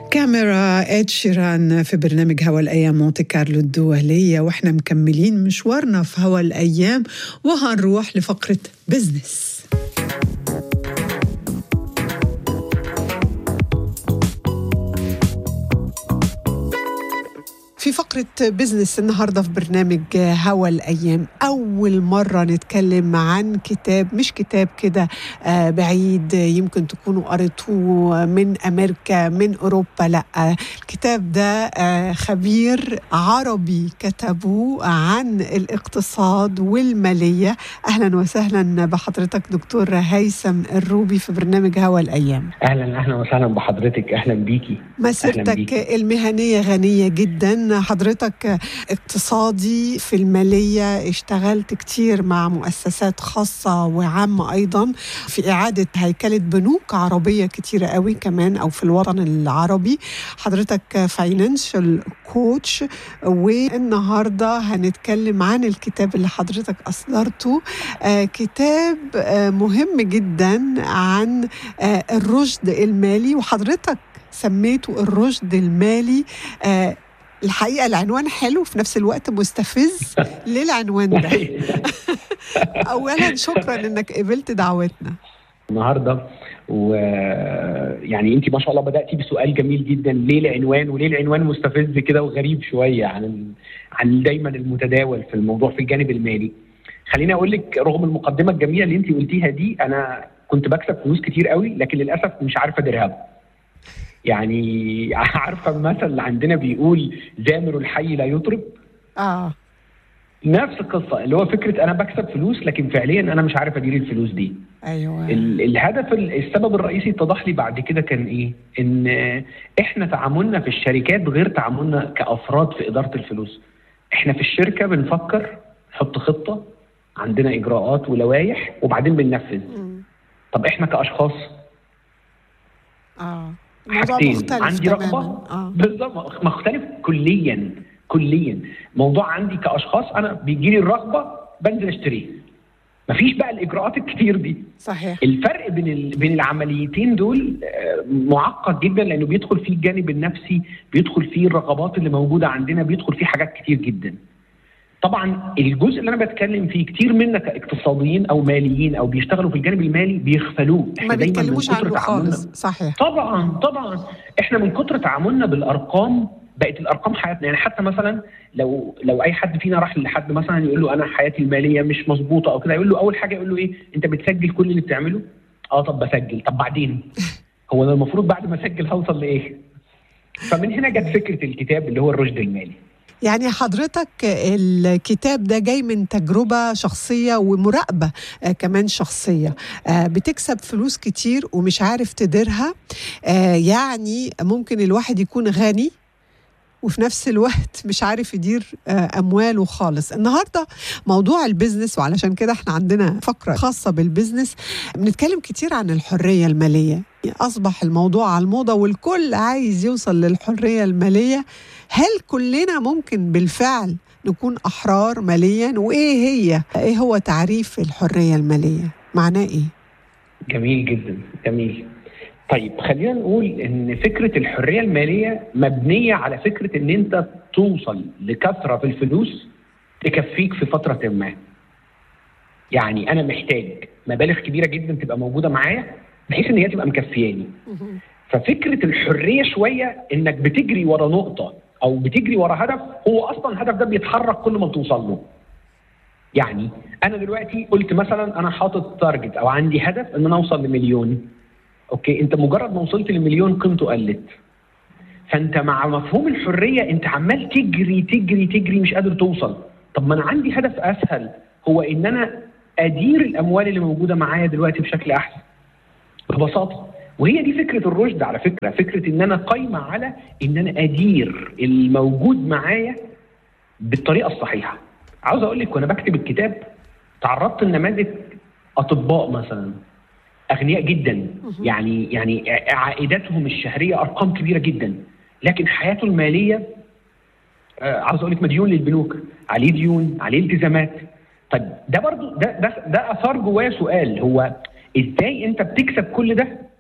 كاميرا اد شيران في برنامج هوا الايام مونتي كارلو الدوليه واحنا مكملين مشوارنا في هوا الايام وهنروح لفقره بزنس في فقرة بزنس النهاردة في برنامج هوا الأيام أول مرة نتكلم عن كتاب مش كتاب كده بعيد يمكن تكونوا قريتوه من أمريكا من أوروبا لا الكتاب ده خبير عربي كتبوه عن الاقتصاد والمالية أهلا وسهلا بحضرتك دكتور هيثم الروبي في برنامج هوا الأيام أهلا أهلا وسهلا بحضرتك أهلا بيكي مسيرتك بيكي. المهنية غنية جدا حضرتك اقتصادي في المالية اشتغلت كتير مع مؤسسات خاصة وعامة أيضا في إعادة هيكلة بنوك عربية كتيرة قوي كمان أو في الوطن العربي حضرتك فاينانشال كوتش والنهاردة هنتكلم عن الكتاب اللي حضرتك أصدرته آه كتاب آه مهم جدا عن آه الرشد المالي وحضرتك سميته الرشد المالي آه الحقيقه العنوان حلو في نفس الوقت مستفز ليه العنوان ده اولا شكرا انك قبلت دعوتنا النهارده ويعني انت ما شاء الله بداتي بسؤال جميل جدا ليه العنوان وليه العنوان مستفز كده وغريب شويه عن عن دايما المتداول في الموضوع في الجانب المالي خليني اقول لك رغم المقدمه الجميله اللي انت قلتيها دي انا كنت بكسب فلوس كتير قوي لكن للاسف مش عارف اديرها يعني عارفه المثل اللي عندنا بيقول زامر الحي لا يطرب اه نفس القصه اللي هو فكره انا بكسب فلوس لكن فعليا انا مش عارف ادير الفلوس دي ايوه الهدف السبب الرئيسي اتضح لي بعد كده كان ايه ان احنا تعاملنا في الشركات غير تعاملنا كافراد في اداره الفلوس احنا في الشركه بنفكر نحط خطه عندنا اجراءات ولوائح وبعدين بننفذ م. طب احنا كاشخاص اه حاجتين مختلف عندي رغبه آه. بالظبط مختلف كليا كليا موضوع عندي كاشخاص انا بيجي لي الرغبه بنزل اشتريه مفيش بقى الاجراءات الكتير دي صحيح الفرق بين ال... بين العمليتين دول معقد جدا لانه بيدخل فيه الجانب النفسي بيدخل فيه الرغبات اللي موجوده عندنا بيدخل فيه حاجات كتير جدا طبعا الجزء اللي انا بتكلم فيه كتير منا كاقتصاديين او ماليين او بيشتغلوا في الجانب المالي بيغفلوه ما بيتكلموش عنه خالص صحيح طبعا طبعا احنا من كتر تعاملنا بالارقام بقت الارقام حياتنا يعني حتى مثلا لو لو اي حد فينا راح لحد مثلا يقول له انا حياتي الماليه مش مظبوطه او كده يقول له اول حاجه يقول له ايه انت بتسجل كل اللي بتعمله اه طب بسجل طب بعدين هو انا المفروض بعد ما اسجل هوصل لايه فمن هنا جت فكره الكتاب اللي هو الرشد المالي يعني حضرتك الكتاب ده جاي من تجربة شخصية ومراقبة كمان شخصية بتكسب فلوس كتير ومش عارف تديرها يعني ممكن الواحد يكون غني وفي نفس الوقت مش عارف يدير امواله خالص النهارده موضوع البيزنس وعلشان كده احنا عندنا فقره خاصه بالبيزنس بنتكلم كتير عن الحريه الماليه اصبح الموضوع على الموضه والكل عايز يوصل للحريه الماليه هل كلنا ممكن بالفعل نكون احرار ماليا وايه هي ايه هو تعريف الحريه الماليه معناه ايه جميل جدا جميل طيب خلينا نقول ان فكره الحريه الماليه مبنيه على فكره ان انت توصل لكثره في الفلوس تكفيك في فتره ما. يعني انا محتاج مبالغ كبيره جدا تبقى موجوده معايا بحيث ان هي تبقى مكفياني. ففكره الحريه شويه انك بتجري ورا نقطه او بتجري ورا هدف هو اصلا الهدف ده بيتحرك كل ما توصل له. يعني انا دلوقتي قلت مثلا انا حاطط تارجت او عندي هدف ان انا اوصل لمليون. اوكي انت مجرد ما وصلت لمليون قيمته قلت فانت مع مفهوم الحريه انت عمال تجري تجري تجري مش قادر توصل طب ما انا عندي هدف اسهل هو ان انا ادير الاموال اللي موجوده معايا دلوقتي بشكل احسن ببساطه وهي دي فكره الرشد على فكره فكره ان انا قايمه على ان انا ادير الموجود معايا بالطريقه الصحيحه عاوز اقول لك وانا بكتب الكتاب تعرضت لنماذج اطباء مثلا اغنياء جدا يعني يعني عائداتهم الشهريه ارقام كبيره جدا لكن حياته الماليه آه عاوز اقول لك مديون للبنوك عليه ديون عليه التزامات طب ده برضو ده ده ده اثار جواه سؤال هو ازاي انت بتكسب كل ده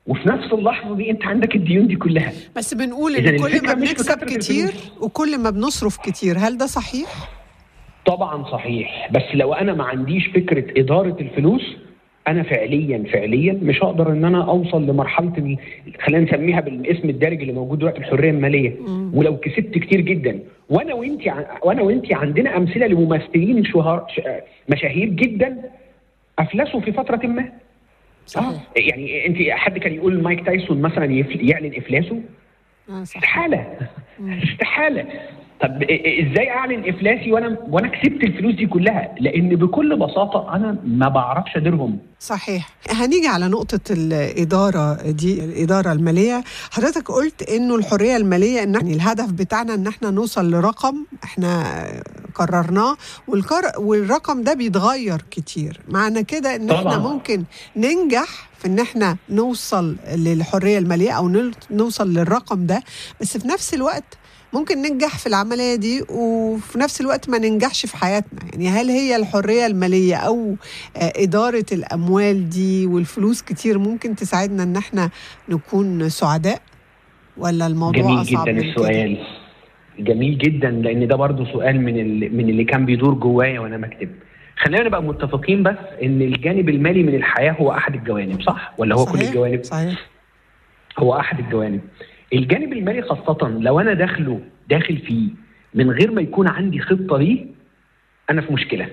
وفي نفس اللحظه دي انت عندك الديون دي كلها بس بنقول إذن ان كل الفكرة ما مش في بنكسب كثرة كتير الفلوس. وكل ما بنصرف كتير هل ده صحيح؟ طبعا صحيح بس لو انا ما عنديش فكره اداره الفلوس انا فعليا فعليا مش هقدر ان انا اوصل لمرحله ال- خلينا نسميها بالاسم الدارج اللي موجود دلوقتي الحريه الماليه ولو كسبت كتير جدا وانا وانت وانا وانت عندنا امثله لممثلين شهر ش- مشاهير جدا افلسوا في فتره ما صحيح يعني انت حد كان يقول مايك تايسون مثلا يف- يعلن افلاسه آه صح استحاله استحاله طب إ- إ- ازاي اعلن افلاسي وانا وانا كسبت الفلوس دي كلها لان بكل بساطه انا ما بعرفش اديرهم صحيح هنيجي على نقطة الإدارة دي الإدارة المالية حضرتك قلت إنه الحرية المالية إن يعني الهدف بتاعنا إن إحنا نوصل لرقم إحنا قررناه والقر... والرقم ده بيتغير كتير معنى كده إن إحنا طبعاً. ممكن ننجح في إن إحنا نوصل للحرية المالية أو نل- نوصل للرقم ده بس في نفس الوقت ممكن ننجح في العملية دي وفي نفس الوقت ما ننجحش في حياتنا يعني هل هي الحرية المالية أو آه، إدارة الأموال دي والفلوس كتير ممكن تساعدنا إن احنا نكون سعداء ولا الموضوع جميل أصعب جدا من كده؟ السؤال جميل جدا لان ده برضو سؤال من ال- من اللي كان بيدور جوايا وانا بكتب خلينا نبقى متفقين بس ان الجانب المالي من الحياه هو احد الجوانب صح ولا هو كل صحيح؟ الجوانب صحيح هو احد الجوانب الجانب المالي خاصه لو انا داخله داخل فيه من غير ما يكون عندي خطه ليه انا في مشكله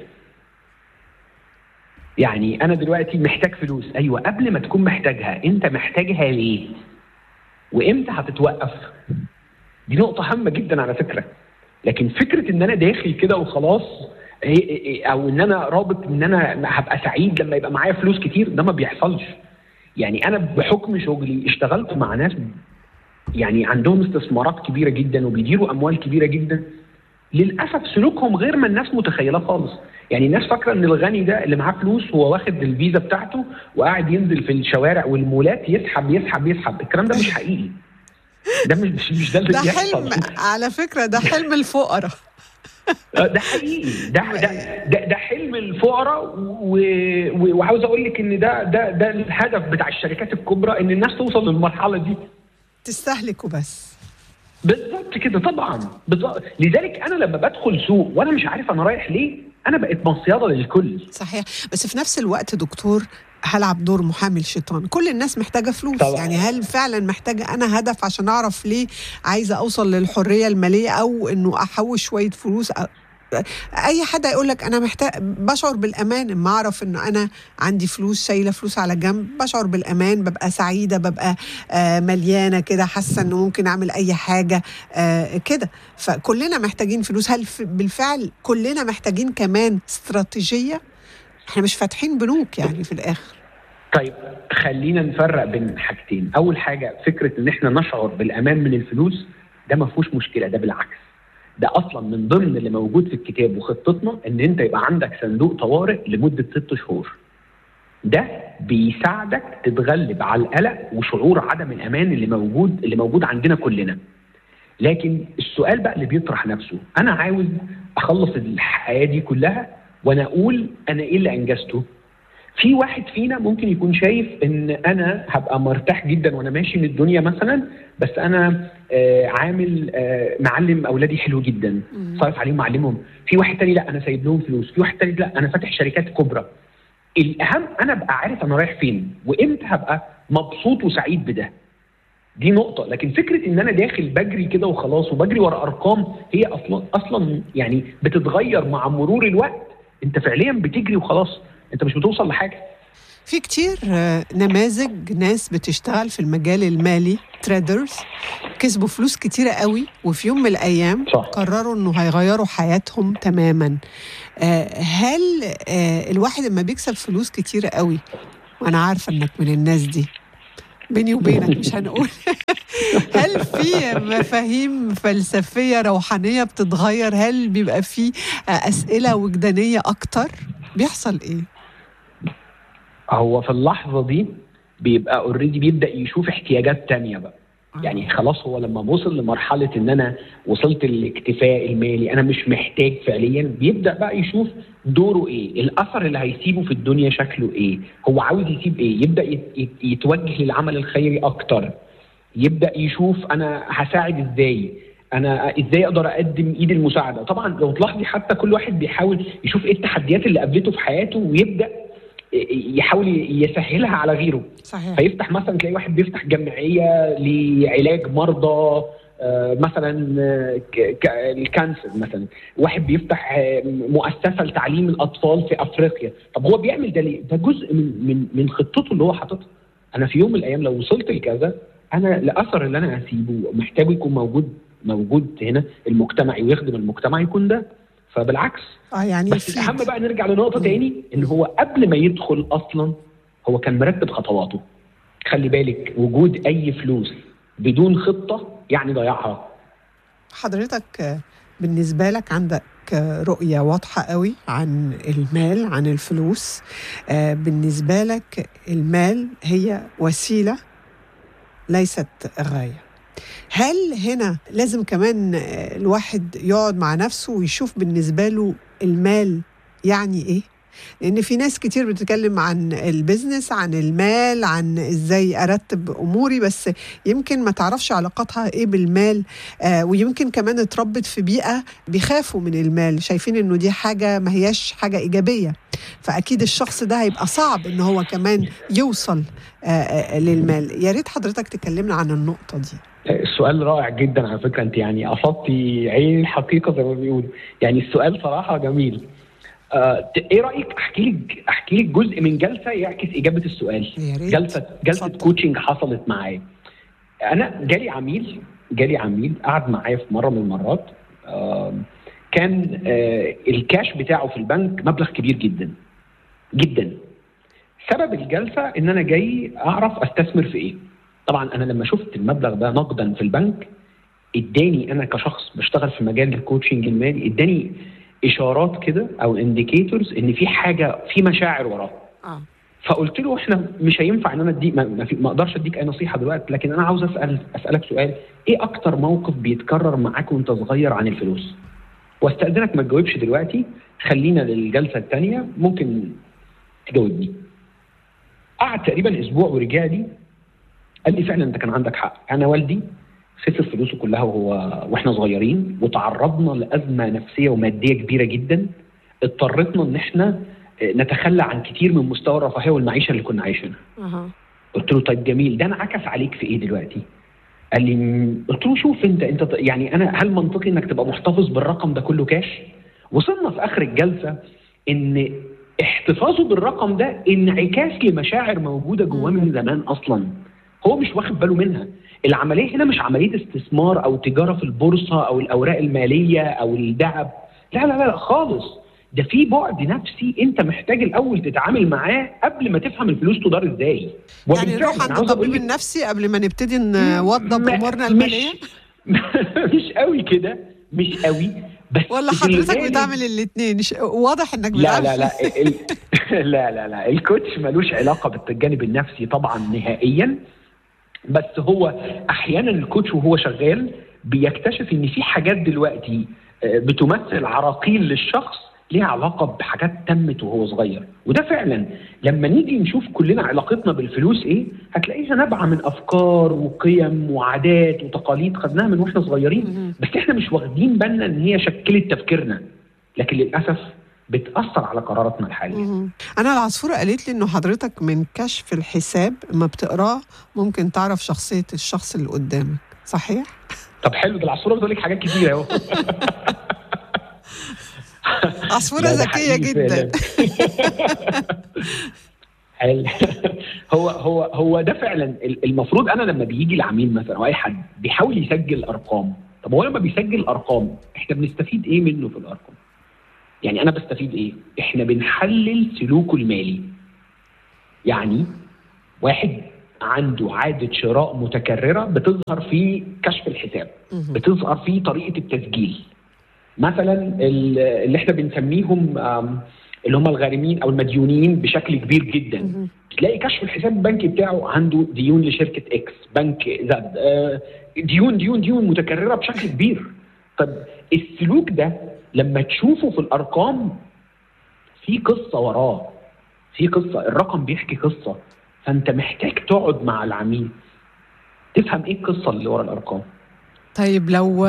يعني انا دلوقتي محتاج فلوس ايوه قبل ما تكون محتاجها انت محتاجها ليه وامتى هتتوقف دي نقطه هامه جدا على فكره لكن فكره ان انا داخل كده وخلاص إيه- إيه- او ان انا رابط ان انا هبقى سعيد لما يبقى معايا فلوس كتير ده ما بيحصلش يعني انا بحكم شغلي اشتغلت مع ناس يعني عندهم استثمارات كبيره جدا وبيديروا اموال كبيره جدا للاسف سلوكهم غير ما الناس متخيله خالص يعني الناس فاكره ان الغني ده اللي معاه فلوس هو واخد الفيزا بتاعته وقاعد ينزل في الشوارع والمولات يسحب يسحب يسحب الكلام ده مش حقيقي ده مش مش, مش ده اللي ده بيحصل حلم على فكرة ده حلم الفقراء آه، ده حقيقي ده ده ده, ده حلم الفقراء و- و- وعاوز اقول لك ان ده ده ده الهدف بتاع الشركات الكبرى ان الناس توصل للمرحله دي تستهلكوا بس بالظبط كده طبعا بالظبط لذلك انا لما بدخل سوق وانا مش عارف انا رايح ليه انا بقيت مصيده للكل صحيح بس في نفس الوقت دكتور هلعب دور محامي الشيطان كل الناس محتاجة فلوس طبعا. يعني هل فعلا محتاجة أنا هدف عشان أعرف ليه عايزة أوصل للحرية المالية أو إنه أحوش شوية فلوس أ- اي حد هيقول لك انا محتاج بشعر بالامان اما اعرف انه انا عندي فلوس شايله فلوس على جنب بشعر بالامان ببقى سعيده ببقى آه مليانه كده حاسه انه ممكن اعمل اي حاجه آه كده فكلنا محتاجين فلوس هل ف- بالفعل كلنا محتاجين كمان استراتيجيه احنا مش فاتحين بنوك يعني في الاخر طيب خلينا نفرق بين حاجتين اول حاجه فكره ان احنا نشعر بالامان من الفلوس ده ما فيهوش مشكله ده بالعكس ده اصلا من ضمن اللي موجود في الكتاب وخطتنا ان انت يبقى عندك صندوق طوارئ لمده ست شهور ده بيساعدك تتغلب على القلق وشعور عدم الامان اللي موجود اللي موجود عندنا كلنا لكن السؤال بقى اللي بيطرح نفسه انا عاوز اخلص الحياه دي كلها وانا اقول انا ايه اللي انجزته في واحد فينا ممكن يكون شايف ان انا هبقى مرتاح جدا وانا ماشي من الدنيا مثلا بس انا آه عامل آه معلم اولادي حلو جدا صارف عليهم معلمهم في واحد تاني لا انا سايب لهم فلوس في واحد تاني لا انا فاتح شركات كبرى الاهم انا ابقى عارف انا رايح فين وامتى هبقى مبسوط وسعيد بده دي نقطة، لكن فكرة إن أنا داخل بجري كده وخلاص وبجري ورا أرقام هي أصلا أصلا يعني بتتغير مع مرور الوقت، أنت فعليا بتجري وخلاص، أنت مش بتوصل لحاجة. في كتير آه، نماذج ناس بتشتغل في المجال المالي تريدرز كسبوا فلوس كتيرة قوي وفي يوم من الأيام صح. قرروا إنه هيغيروا حياتهم تماما آه، هل آه، الواحد لما بيكسب فلوس كتيرة قوي وأنا عارفة إنك من الناس دي بيني وبينك مش هنقول هل في مفاهيم فلسفية روحانية بتتغير هل بيبقى في آه، أسئلة وجدانية أكتر بيحصل إيه؟ هو في اللحظة دي بيبقى اوريدي بيبدأ يشوف احتياجات تانية بقى. يعني خلاص هو لما وصل لمرحله ان انا وصلت للاكتفاء المالي انا مش محتاج فعليا بيبدا بقى يشوف دوره ايه الاثر اللي هيسيبه في الدنيا شكله ايه هو عاوز يسيب ايه يبدا يت- يت- يتوجه للعمل الخيري اكتر يبدا يشوف انا هساعد ازاي انا ازاي اقدر اقدم ايد المساعده طبعا لو تلاحظي حتى كل واحد بيحاول يشوف ايه التحديات اللي قابلته في حياته ويبدا يحاول يسهلها على غيره صحيح فيفتح مثلا تلاقي واحد بيفتح جمعيه لعلاج مرضى آه، مثلا آه، ك- ك- الكانسر مثلا واحد بيفتح آه، مؤسسه لتعليم الاطفال في افريقيا طب هو بيعمل ده ليه ده جزء من من من خطته اللي هو حاططها انا في يوم من الايام لو وصلت لكذا انا الاثر اللي انا هسيبه محتاجه يكون موجود موجود هنا المجتمعي ويخدم المجتمع يكون ده فبالعكس اه يعني بس يفيد. الاهم بقى نرجع لنقطه تاني ان هو قبل ما يدخل اصلا هو كان مرتب خطواته خلي بالك وجود اي فلوس بدون خطه يعني ضياعها حضرتك آه، بالنسبة لك عندك آه، رؤية واضحة قوي عن المال عن الفلوس آه، بالنسبة لك المال هي وسيلة ليست غاية هل هنا لازم كمان آه، الواحد يقعد مع نفسه ويشوف بالنسبة له المال يعني ايه؟ لان في ناس كتير بتتكلم عن البيزنس عن المال عن ازاي ارتب اموري بس يمكن ما تعرفش علاقاتها ايه بالمال آه ويمكن كمان اتربت في بيئه بيخافوا من المال شايفين انه دي حاجه ما هياش حاجه ايجابيه فاكيد الشخص ده هيبقى صعب ان هو كمان يوصل آه آه للمال يا ريت حضرتك تكلمنا عن النقطه دي السؤال رائع جدا على فكره انت يعني قصدتي عين الحقيقه زي ما بيقولوا يعني السؤال صراحه جميل آه ايه رايك احكي لك احكي لك جزء من جلسه يعكس اجابه السؤال يا ريت جلسه جلسه اتفضل. كوتشنج حصلت معايا انا جالي عميل جالي عميل قعد معايا في مره من المرات آه كان آه الكاش بتاعه في البنك مبلغ كبير جدا جدا سبب الجلسه ان انا جاي اعرف استثمر في ايه طبعا انا لما شفت المبلغ ده نقدا في البنك اداني انا كشخص بشتغل في مجال الكوتشنج المالي اداني اشارات كده او انديكيتورز ان في حاجه في مشاعر وراه اه فقلت له احنا مش هينفع ان انا اديك ما, ما, في- ما اقدرش اديك اي نصيحه دلوقتي لكن انا عاوز اسال اسالك سؤال ايه اكتر موقف بيتكرر معاك وانت صغير عن الفلوس؟ واستاذنك ما تجاوبش دلوقتي خلينا للجلسه الثانيه ممكن تجاوبني. قعد تقريبا اسبوع ورجع لي قال لي فعلا انت كان عندك حق انا والدي خسر فلوسه كلها وهو واحنا صغيرين وتعرضنا لازمه نفسيه وماديه كبيره جدا اضطرتنا ان احنا نتخلى عن كتير من مستوى الرفاهيه والمعيشه اللي كنا عايشينها. اها قلت له طيب جميل ده انعكس عليك في ايه دلوقتي؟ قال لي "م-" قلت له شوف انت انت ط- يعني انا هل منطقي انك تبقى محتفظ بالرقم ده كله كاش؟ وصلنا في اخر الجلسه ان احتفاظه بالرقم ده انعكاس لمشاعر موجوده جواه من زمان اصلا هو مش واخد باله منها العمليه هنا مش عمليه استثمار او تجاره في البورصه او الاوراق الماليه او الذهب لا لا لا, لا خالص ده في بعد نفسي انت محتاج الاول تتعامل معاه قبل ما تفهم الفلوس تدار ازاي يعني وبالفعل نروح أنا عند عاوز أقول الطبيب لك- النفسي قبل ما نبتدي نوضب ما- امورنا مش- الماليه مش قوي كده مش قوي بس ولا في حضرتك الغالب- بتعمل الاثنين واضح انك لا بتعمل لا لا ال... لا لا لا الكوتش ملوش علاقه بالجانب النفسي طبعا نهائيا بس هو احيانا الكوتش وهو شغال بيكتشف ان في حاجات دلوقتي آه، بتمثل عراقيل للشخص ليها علاقه بحاجات تمت وهو صغير وده فعلا لما نيجي نشوف كلنا علاقتنا بالفلوس ايه هتلاقيها نابعه من افكار وقيم وعادات وتقاليد خدناها من واحنا صغيرين مهم. بس احنا مش واخدين بالنا ان هي شكلت تفكيرنا لكن للاسف بتاثر على قراراتنا الحاليه مهم. انا العصفوره قالت لي انه حضرتك من كشف الحساب ما بتقراه ممكن تعرف شخصيه الشخص اللي قدامك صحيح طب حلو ده العصفوره بتقول لك حاجات كتير اهو عصفوره لا، ده ذكيه حقيقي جدا فعلاً. حلو. هو هو هو ده فعلا المفروض انا لما بيجي العميل مثلا او اي حد بيحاول يسجل ارقام طب هو لما بيسجل ارقام احنا بنستفيد ايه منه في الارقام؟ يعني انا بستفيد ايه؟ احنا بنحلل سلوكه المالي. يعني واحد عنده عاده شراء متكرره بتظهر في كشف الحساب مهم. بتظهر في طريقه التسجيل مثلا ال- اللي احنا بنسميهم آم، اللي هم الغارمين او المديونين بشكل كبير جدا تلاقي كشف الحساب البنكي بتاعه عنده ديون لشركه اكس بنك زد آه، ديون ديون ديون متكرره بشكل كبير طب السلوك ده لما تشوفه في الارقام في قصه وراه في قصه الرقم بيحكي قصه فانت محتاج تقعد مع العميل تفهم ايه القصه اللي ورا الارقام طيب لو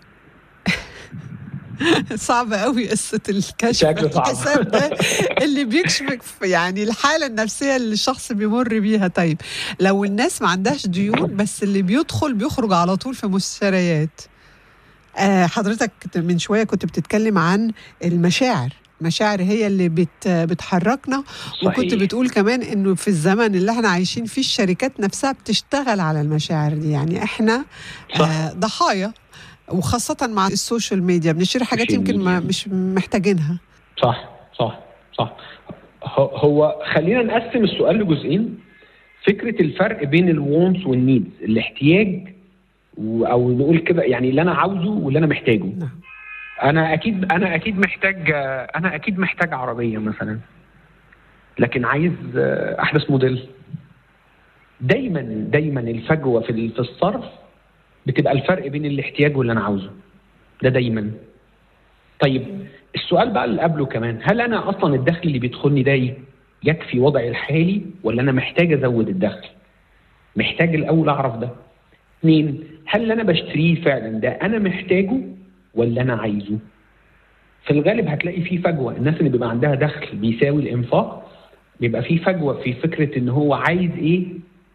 صعب قوي قصة الكشف شكله صعب. الحساب ده اللي بيكشفك في يعني الحالة النفسية اللي الشخص بيمر بيها طيب لو الناس ما عندهاش ديون بس اللي بيدخل بيخرج على طول في مشتريات آه حضرتك من شوية كنت بتتكلم عن المشاعر المشاعر هي اللي بت بتحركنا وكنت صحيح. بتقول كمان انه في الزمن اللي احنا عايشين فيه الشركات نفسها بتشتغل على المشاعر دي يعني احنا صح. آه ضحايا وخاصة مع السوشيال ميديا بنشتري حاجات السوشيال يمكن ما ميديا. مش محتاجينها صح صح صح هو- هو خلينا نقسم السؤال لجزئين فكره الفرق بين الوونتس والنيدز الاحتياج و- او نقول كده يعني اللي انا عاوزه واللي انا محتاجه نعم انا اكيد انا اكيد محتاج انا اكيد محتاج عربيه مثلا لكن عايز احدث موديل دايما دايما الفجوه في ال- في الصرف بتبقى الفرق بين الاحتياج واللي انا عاوزه ده دايما طيب السؤال بقى اللي قبله كمان هل انا اصلا الدخل اللي بيدخلني ده ي- يكفي وضعي الحالي ولا انا محتاج ازود الدخل محتاج الاول اعرف ده اثنين هل اللي انا بشتريه فعلا ده انا محتاجه ولا انا عايزه في الغالب هتلاقي في فجوه الناس اللي بيبقى عندها دخل بيساوي الانفاق بيبقى في فجوه في فكره ان هو عايز ايه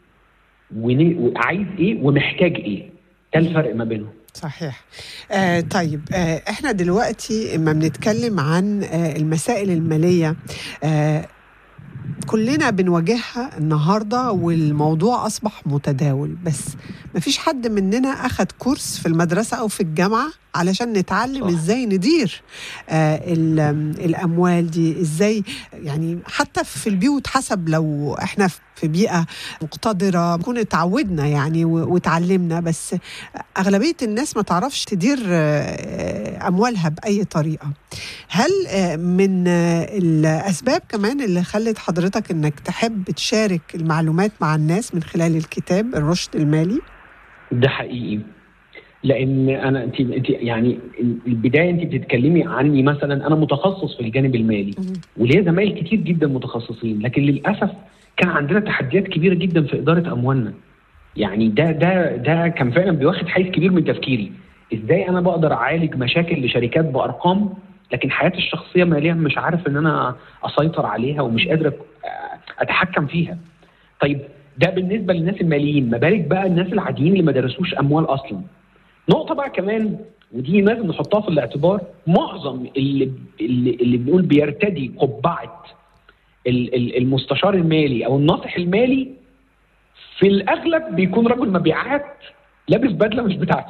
ون- وعايز ايه ومحتاج ايه ده الفرق ما بينهم صحيح آه طيب آه احنا دلوقتي اما بنتكلم عن آه المسائل المالية آه كلنا بنواجهها النهاردة والموضوع أصبح متداول بس مفيش حد مننا أخد كورس في المدرسة أو في الجامعة علشان نتعلم صح. إزاي ندير آه ال- الأموال دي إزاي يعني حتى في البيوت حسب لو إحنا في بيئة مقتدرة نكون اتعودنا يعني و- وتعلمنا بس أغلبية الناس ما تعرفش تدير آه، أموالها بأي طريقة هل آه، من آه، الأسباب كمان اللي خلت حضرتك إنك تحب تشارك المعلومات مع الناس من خلال الكتاب الرشد المالي؟ ده حقيقي لان انا انت انت يعني البدايه انت بتتكلمي عني مثلا انا متخصص في الجانب المالي وليا زمايل كتير جدا متخصصين لكن للاسف كان عندنا تحديات كبيره جدا في اداره اموالنا يعني ده ده ده كان فعلا بيواخد حيز كبير من تفكيري ازاي انا بقدر اعالج مشاكل لشركات بارقام لكن حياتي الشخصيه ماليا مش عارف ان انا اسيطر عليها ومش قادر أ- اتحكم فيها طيب ده بالنسبه للناس الماليين ما بالك بقى الناس العاديين اللي ما درسوش اموال اصلا نقطه بقى كمان ودي لازم نحطها في الاعتبار معظم اللي اللي, اللي بنقول بيرتدي قبعه ال- ال- المستشار المالي او الناصح المالي في الاغلب بيكون رجل مبيعات لابس بدله مش بتاعته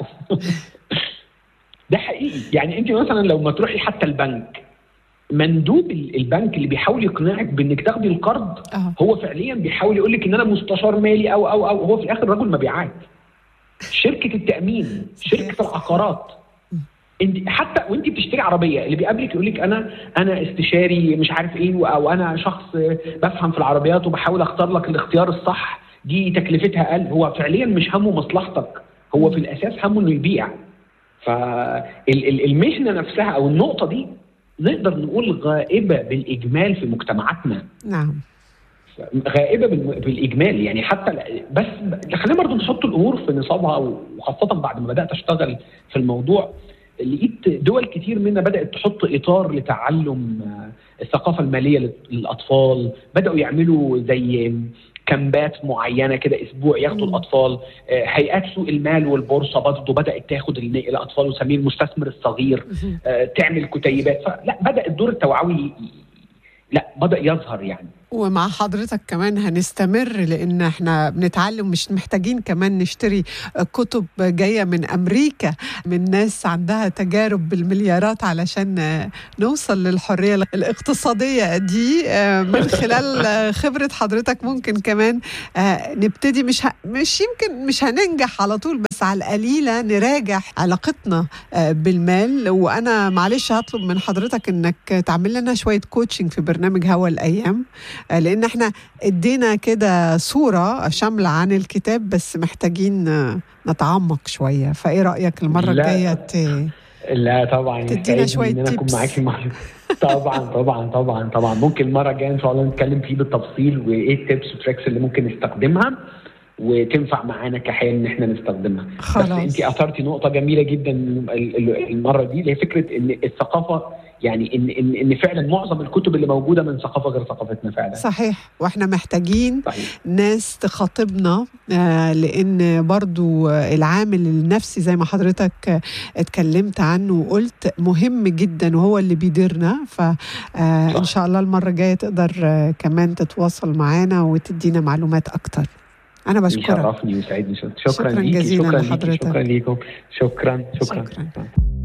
ده حقيقي يعني انت مثلا لو ما تروحي حتى البنك مندوب ال- البنك اللي بيحاول يقنعك بانك تاخدي القرض آه. هو فعليا بيحاول يقول لك ان انا مستشار مالي او او او هو في الاخر رجل مبيعات شركه التامين شركه العقارات انت حتى وانت بتشتري عربيه اللي بيقابلك يقول لك انا انا استشاري مش عارف ايه او انا شخص بفهم في العربيات وبحاول اختار لك الاختيار الصح دي تكلفتها اقل هو فعليا مش همه مصلحتك هو في الاساس همه انه يبيع فالمهنه نفسها او النقطه دي نقدر نقول غائبه بالاجمال في مجتمعاتنا نعم غائبه بالم- بالاجمال يعني حتى ال- بس خلينا برضو نحط الامور في نصابها وخاصه بعد ما بدات اشتغل في الموضوع لقيت دول كتير منها بدات تحط اطار لتعلم آه، الثقافه الماليه لل- للاطفال بداوا يعملوا زي كامبات معينه كده اسبوع ياخدوا مم. الاطفال آه، هيئات سوق المال والبورصه برضه بدات تاخد ال- الاطفال وسميه المستثمر الصغير مهم. آه، تعمل كتيبات فلا بدا الدور التوعوي ي- لا بدا يظهر يعني ومع حضرتك كمان هنستمر لان احنا بنتعلم مش محتاجين كمان نشتري كتب جايه من امريكا من ناس عندها تجارب بالمليارات علشان نوصل للحريه الاقتصاديه دي من خلال خبره حضرتك ممكن كمان نبتدي مش ه... مش يمكن مش هننجح على طول بس على القليله نراجع علاقتنا بالمال وانا معلش هطلب من حضرتك انك تعمل لنا شويه كوتشنج في برنامج هوا الايام لان احنا ادينا كده صوره شامله عن الكتاب بس محتاجين نتعمق شويه فايه رايك المره الجايه ت... لا طبعا تدينا شويه ان انا اكون معاكي مع... طبعا طبعا طبعا طبعا ممكن المره الجايه ان شاء الله نتكلم فيه بالتفصيل وايه التيبس والتريكس اللي ممكن نستخدمها وتنفع معانا كحياه ان احنا نستخدمها خلاص. بس انت اثرتي نقطه جميله جدا المره دي اللي هي فكره ان الثقافه يعني ان ان ان فعلا معظم الكتب اللي موجوده من ثقافه غير ثقافتنا فعلا صحيح واحنا محتاجين صحيح. ناس تخاطبنا آه لان برضو العامل النفسي زي ما حضرتك آه اتكلمت عنه وقلت مهم جدا وهو اللي بيديرنا فان شاء الله المره الجايه تقدر آه كمان تتواصل معانا وتدينا معلومات اكتر انا بشكرك يشرفني ويسعدني شكرا, شكرا جزيلا شكرا لحضرتك شكرا ليكم شكرا شكرا, شكرا.